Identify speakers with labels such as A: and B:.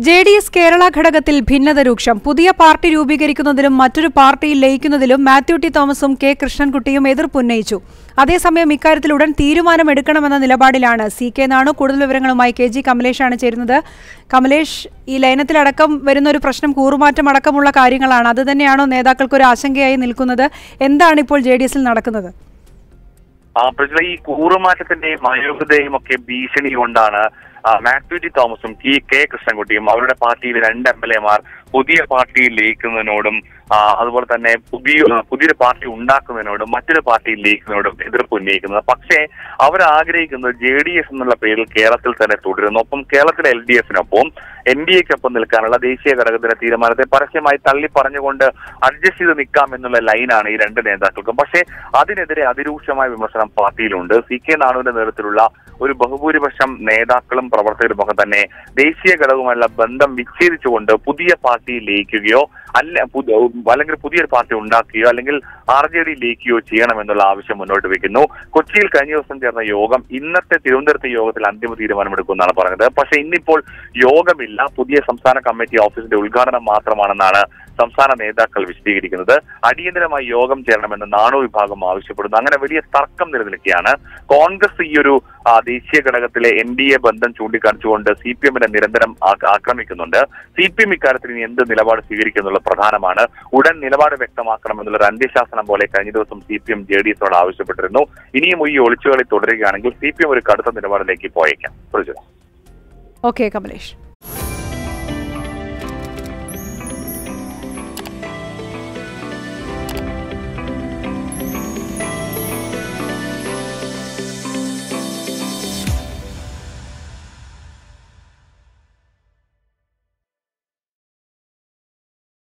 A: J D S Kerala ഘടകത്തിൽ ഭിന്നത രൂക്ഷം പുതിയ പാർട്ടി രൂപീകരിക്കുന്നതിലും മറ്റൊരു പാർട്ടിയിൽ ലയിക്കുന്നതിലും മാത്യു ടി തോമസും കെ കൃഷ്ണൻകുട്ടിയും എതിർപ്പുന്നയിച്ചു അതേസമയം ഇക്കാര്യത്തിൽ ഉടൻ തീരുമാനമെടുക്കണമെന്ന നിലപാടിലാണ് സി കെ നാണു കൂടുതൽ വിവരങ്ങളുമായി കെ ജി കമലേഷാണ് ചേരുന്നത് കമലേഷ് ഈ ലയനത്തിലടക്കം വരുന്ന ഒരു പ്രശ്നം കൂറുമാറ്റം അടക്കമുള്ള കാര്യങ്ങളാണ് അത് തന്നെയാണോ നേതാക്കൾക്ക് ഒരു ആശങ്കയായി നിൽക്കുന്നത് എന്താണ് ഇപ്പോൾ ജെ ഡി എസിൽ നടക്കുന്നത്
B: ആ പ്രജല ഈ കൂറുമാറ്റത്തിന്റെയും അയോഗ്യതയും ഒക്കെ ഭീഷണി കൊണ്ടാണ് ആ, മാത്യു ടി തോമസും ടി കെ കൃഷ്ണൻകുട്ടിയും അവരുടെ പാർട്ടിയിലെ രണ്ട് എം എൽ എമാർ പുതിയ പാർട്ടിയിൽ ലയിക്കുന്നതിനോടും ആ, അതുപോലെ തന്നെ പുതിയ പുതിയൊരു പാർട്ടി ഉണ്ടാക്കുന്നതിനോടും മറ്റൊരു പാർട്ടിയിൽ ലയിക്കുന്നതിനോടും എതിർപ്പ് ഉന്നയിക്കുന്നത് പക്ഷേ അവർ ആഗ്രഹിക്കുന്നത് ജെ ഡി എസ് എന്നുള്ള പേരിൽ കേരളത്തിൽ തന്നെ തുടരുന്നു ഒപ്പം കേരളത്തിലെ എൽ ഡി എഫിനൊപ്പം എൻ ഡി എക്കൊപ്പം നിൽക്കാനുള്ള ദേശീയ ഘടകത്തിന്റെ തീരുമാനത്തെ പരസ്യമായി തള്ളി പറഞ്ഞുകൊണ്ട് അഡ്ജസ്റ്റ് ചെയ്ത് നിൽക്കാം എന്നുള്ള ലൈനാണ് ഈ രണ്ട് നേതാക്കൾക്കും പക്ഷേ അതിനെതിരെ അതിരൂക്ഷമായ വിമർശനം പാർട്ടിയിലുണ്ട് സി കെ നാണുവിന്റെ നേതൃത്വത്തിലുള്ള ഒരു ബഹുഭൂരിപക്ഷം നേതാക്കളും പ്രവർത്തകരും ഒക്കെ തന്നെ ദേശീയ ഘടകവുമായുള്ള ബന്ധം വിച്ഛേദിച്ചുകൊണ്ട് പുതിയ പാർട്ടിയിൽ ലയിക്കുകയോ അല്ല പുത- അല്ലെങ്കിൽ പുതിയൊരു പാർട്ടി ഉണ്ടാക്കുകയോ അല്ലെങ്കിൽ ആർ ജെ ഡി ലയിക്കുകയോ ചെയ്യണമെന്നുള്ള ആവശ്യം മുന്നോട്ട് വെക്കുന്നു കൊച്ചിയിൽ കഴിഞ്ഞ ദിവസം ചേർന്ന യോഗം ഇന്നത്തെ തിരുവനന്തപുരത്തെ യോഗത്തിൽ അന്തിമ തീരുമാനമെടുക്കുമെന്നാണ് പറഞ്ഞത് പക്ഷേ ഇന്നിപ്പോൾ യോഗമില്ല പുതിയ സംസ്ഥാന കമ്മിറ്റി ഓഫീസിന്റെ ഉദ്ഘാടനം മാത്രമാണെന്നാണ് സംസ്ഥാന നേതാക്കൾ വിശദീകരിക്കുന്നത് അടിയന്തരമായി യോഗം ചേരണമെന്ന് നാണു വിഭാഗം ആവശ്യപ്പെടുന്നു അങ്ങനെ വലിയ തർക്കം നിലനിൽക്കുകയാണ് കോൺഗ്രസ് ഈ ഒരു ആ, ദേശീയ ഘടകത്തിലെ എൻ ഡി എ ബന്ധം ചൂണ്ടിക്കാണിച്ചുകൊണ്ട് സി പി എമ്മിനെ നിരന്തരം ആ- ആക്രമിക്കുന്നുണ്ട് സി പി എം ഇക്കാര്യത്തിൽ ഇനി എന്ത് നിലപാട് സ്വീകരിക്കുന്നുള്ള പ്രധാനമാണ് ഉടൻ നിലപാട് വ്യക്തമാക്കണമെന്നുള്ള ഒരു അന്ത്യശാസനം പോലെ കഴിഞ്ഞ ദിവസം C P M J D എസോട് ആവശ്യപ്പെട്ടിരുന്നു ഇനിയും ഈ ഒളിച്ചുകളി തുടരുകയാണെങ്കിൽ സി പി എം ഒരു കടുത്ത നിലപാടിലേക്ക് പോയേക്കാം പ്രചോദനം
A: ഓക്കെ കമലേഷ്